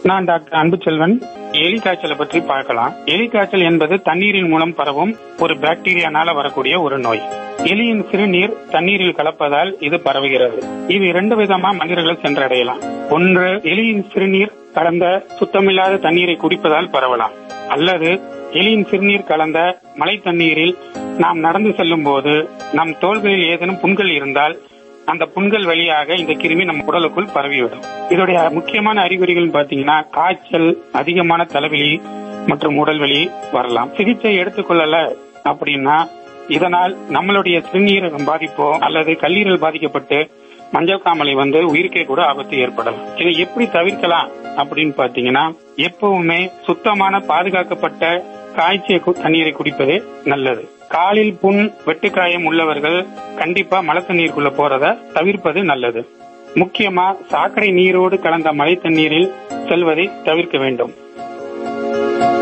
நான் டாக்டர் அன்புச்செல்வன் எலி காய்ச்சலை பற்றி பார்க்கலாம் எலி காய்ச்சல் என்பது தண்ணீரின் மூலம் பரவும் ஒரு பாக்டீரியானால வரக்கூடிய ஒரு நோய் எலியின் சிறுநீர் தண்ணீரில் கலப்பதால் இது பரவுகிறது இது இரண்டு விதமா மனிதர்கள் சென்றடையலாம் ஒன்று எலியின் சிறுநீர் கலந்த சுத்தமில்லாத தண்ணீரை குடிப்பதால் பரவலாம் அல்லது எலியின் சிறுநீர் கலந்த மழை தண்ணீரில் நாம் நடந்து செல்லும் போது நம் தோள்களில் ஏதேனும் புண்கள் இருந்தால் அந்த புண்கள் வழியாக இந்த கிருமி நம் உடலுக்குள் பரவிவிடும் இதோடைய முக்கியமான அறிகுறிகள் பாத்தீங்கன்னா காய்ச்சல் அதிகமான தலைவலி மற்றும் உடல்வலி வரலாம் சிகிச்சை எடுத்துக்கொள்ளல அப்படின்னா இதனால் நம்மளுடைய சிறுநீர் பாதிப்போ அல்லது கல்லீரல் பாதிக்கப்பட்டு மஞ்சள் காமலை வந்து உயிருக்கே கூட ஆபத்து ஏற்படலாம் இதை எப்படி தவிர்க்கலாம் அப்படின்னு பாத்தீங்கன்னா எப்பவுமே சுத்தமான பாதுகாக்கப்பட்ட காய்ச்சிய கு- தண்ணீரை குடிப்பதே நல்லது காலில் புண் வெட்டுக்காயம் உள்ளவர்கள் கண்டிப்பா மழை தண்ணீருக்குள்ள போறத தவிர்ப்பது நல்லது முக்கியமா சாக்கடை நீரோடு கலந்த மழை தண்ணீரில் செல்வதை தவிர்க்க வேண்டும்